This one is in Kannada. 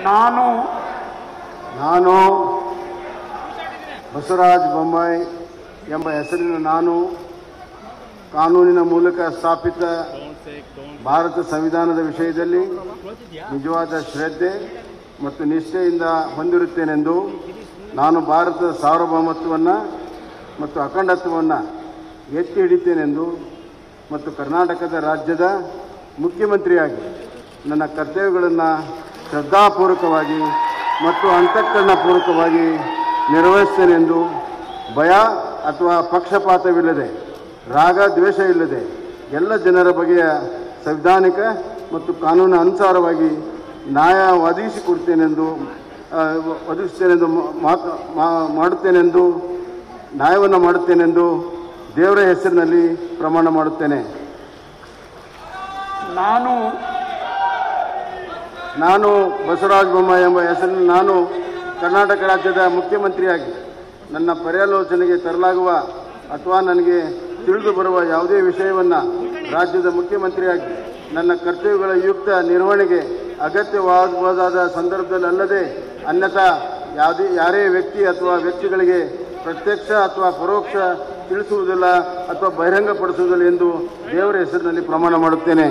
ನಾನು ನಾನು ಬಸವರಾಜ ಬೊಮ್ಮಾಯಿ ಎಂಬ ಹೆಸರಿನ ನಾನು ಕಾನೂನಿನ ಮೂಲಕ ಸ್ಥಾಪಿತ ಭಾರತ ಸಂವಿಧಾನದ ವಿಷಯದಲ್ಲಿ ನಿಜವಾದ ಶ್ರದ್ಧೆ ಮತ್ತು ನಿಷ್ಠೆಯಿಂದ ಹೊಂದಿರುತ್ತೇನೆಂದು ನಾನು ಭಾರತದ ಸಾರ್ವಭೌಮತ್ವವನ್ನು ಮತ್ತು ಅಖಂಡತ್ವವನ್ನು ಎತ್ತಿ ಹಿಡಿತೇನೆಂದು ಮತ್ತು ಕರ್ನಾಟಕದ ರಾಜ್ಯದ ಮುಖ್ಯಮಂತ್ರಿಯಾಗಿ ನನ್ನ ಕರ್ತವ್ಯಗಳನ್ನು ಶ್ರದ್ಧಾಪೂರ್ವಕವಾಗಿ ಮತ್ತು ಅಂತಃಕರಣಪೂರ್ವಕವಾಗಿ ನಿರ್ವಹಿಸ್ತೇನೆಂದು ಭಯ ಅಥವಾ ಪಕ್ಷಪಾತವಿಲ್ಲದೆ ರಾಗ ದ್ವೇಷ ಇಲ್ಲದೆ ಎಲ್ಲ ಜನರ ಬಗೆಯ ಸಂವಿಧಾನಿಕ ಮತ್ತು ಕಾನೂನು ಅನುಸಾರವಾಗಿ ನ್ಯಾಯ ಒದಗಿಸಿಕೊಡ್ತೇನೆಂದು ಆ, ಒದಗಿಸ್ತೇನೆಂದು ಮಾತು ಮಾ- ಮಾಡುತ್ತೇನೆಂದು ನ್ಯಾಯವನ್ನು ಮಾಡುತ್ತೇನೆಂದು ದೇವರ ಹೆಸರಿನಲ್ಲಿ ಪ್ರಮಾಣ ಮಾಡುತ್ತೇನೆ ನಾನು ನಾನು ಬಸವರಾಜ ಬೊಮ್ಮಾಯಿ ಎಂಬ ಹೆಸರಿನ ನಾನು ಕರ್ನಾಟಕ ರಾಜ್ಯದ ಮುಖ್ಯಮಂತ್ರಿಯಾಗಿ ನನ್ನ ಪರ್ಯಾಲೋಚನೆಗೆ ತರಲಾಗುವ ಅಥವಾ ನನಗೆ ತಿಳಿದು ಬರುವ ಯಾವುದೇ ವಿಷಯವನ್ನು ರಾಜ್ಯದ ಮುಖ್ಯಮಂತ್ರಿಯಾಗಿ ನನ್ನ ಕರ್ತವ್ಯಗಳ ಯುಕ್ತ ನಿರ್ವಹಣೆಗೆ ಅಗತ್ಯವಾಗಬಹುದಾದ ಸಂದರ್ಭದಲ್ಲಿ ಅಲ್ಲದೆ ಅನ್ಯಥಾ ಯಾವುದೇ ಯಾರೇ ವ್ಯಕ್ತಿ ಅಥವಾ ವ್ಯಕ್ತಿಗಳಿಗೆ ಪ್ರತ್ಯಕ್ಷ ಅಥವಾ ಪರೋಕ್ಷ ತಿಳಿಸುವುದಿಲ್ಲ ಅಥವಾ ಬಹಿರಂಗಪಡಿಸುವುದಿಲ್ಲ ಎಂದು ದೇವರ ಹೆಸರಿನಲ್ಲಿ ಪ್ರಮಾಣ ಮಾಡುತ್ತೇನೆ